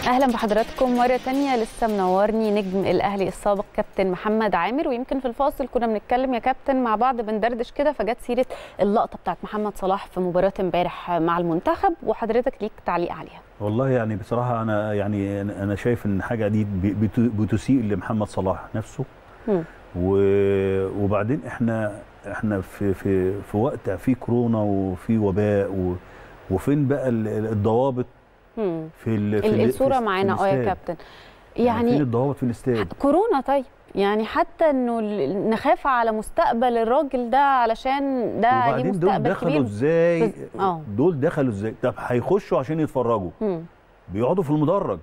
اهلا بحضراتكم مره تانية لسه منورني نجم الاهلي السابق كابتن محمد عامر ويمكن في الفاصل كنا بنتكلم يا كابتن مع بعض بندردش كده فجت سيره اللقطه بتاعت محمد صلاح في مباراه امبارح مع المنتخب وحضرتك ليك تعليق عليها والله يعني بصراحه انا يعني انا شايف ان حاجه دي بت- بتسيء لمحمد صلاح نفسه مم. و- وبعدين احنا احنا في في في وقت في كورونا وفي وباء و- وفين بقى ال- ال- الضوابط مم. في ال- في ال- ال- الصوره في معانا اه يا الاستاد؟ كابتن فين يعني الضوابط في الاستاد كورونا طيب يعني حتى انه ال- نخاف على مستقبل الراجل ده علشان ده ليه وبعدين دول مستقبل دخلوا كبير ازاي بس- اه. دول دخلوا ازاي طب هيخشوا عشان يتفرجوا مم. بيقعدوا في المدرج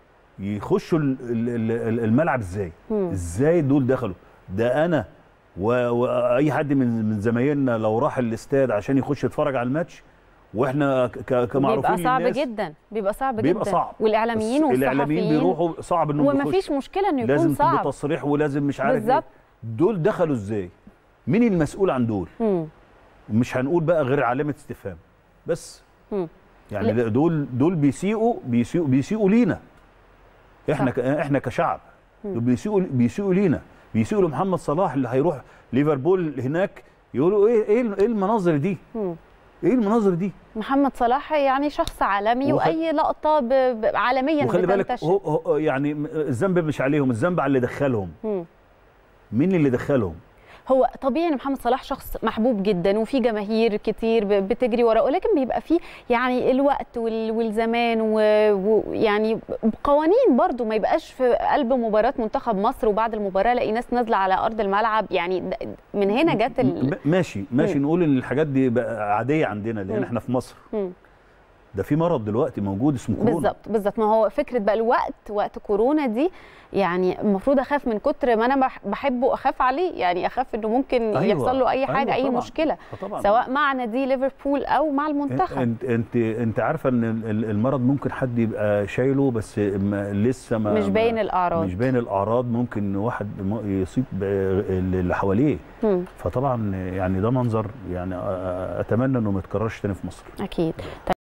يخشوا ال- ال- ال- الملعب ازاي مم. ازاي دول دخلوا ده انا و- واي حد من من زمايلنا لو راح الاستاد عشان يخش يتفرج على الماتش واحنا ك- ك- كمعروفين بيبقى صعب للناس جدا بيبقى صعب بيبقى جدا صعب والاعلاميين بس الاعلاميين والصحفيين بيروحوا صعب انهم ومفيش يخشوا. مشكله انه لازم يكون صعب بتصريح ولازم مش عارف بالظبط. ايه دول دخلوا ازاي مين المسؤول عن دول مم. مش هنقول بقى غير علامه استفهام بس مم. يعني ده- دول دول بيسيئوا بيسيئوا بيسيئوا لينا احنا صح. ك... احنا كشعب مم. دول بيسيئوا بيسيئوا لينا بيسيئوا لمحمد صلاح اللي هيروح ليفربول هناك يقولوا ايه ايه ايه المناظر دي مم. ايه المناظر دي محمد صلاح يعني شخص عالمي وخ- واي لقطه ب... ب... عالميا وخلي بالك بتنتشر هو هو يعني الذنب مش عليهم الذنب على اللي دخلهم مم. مين اللي دخلهم هو طبيعي ان محمد صلاح شخص محبوب جدا وفي جماهير كتير ب- بتجري وراه ولكن بيبقى فيه يعني الوقت وال- والزمان و- ويعني قوانين برضو ما يبقاش في قلب مباراه منتخب مصر وبعد المباراه الاقي ناس نازله على ارض الملعب يعني د- من هنا جت ال... م- ماشي ماشي نقول ان الحاجات دي بقى عاديه عندنا لان مم. احنا في مصر مم. ده في مرض دلوقتي موجود اسمه كورونا بالظبط بالظبط ما هو فكره بقى الوقت وقت كورونا دي يعني المفروض اخاف من كتر ما انا بح- بحبه اخاف عليه يعني اخاف انه ممكن أيوة، يحصل له اي حاجه أيوة اي طبعاً. مشكله آه طبعا سواء مع نادي ليفربول او مع المنتخب انت انت انت عارفه ان ال- ال- المرض ممكن حد يبقى شايله بس ما لسه ما مش باين ما- الاعراض مش باين الاعراض ممكن واحد م- يصيب ب- اللي حواليه مم. فطبعا يعني ده منظر يعني أ- أ- اتمنى انه ما يتكررش تاني في مصر اكيد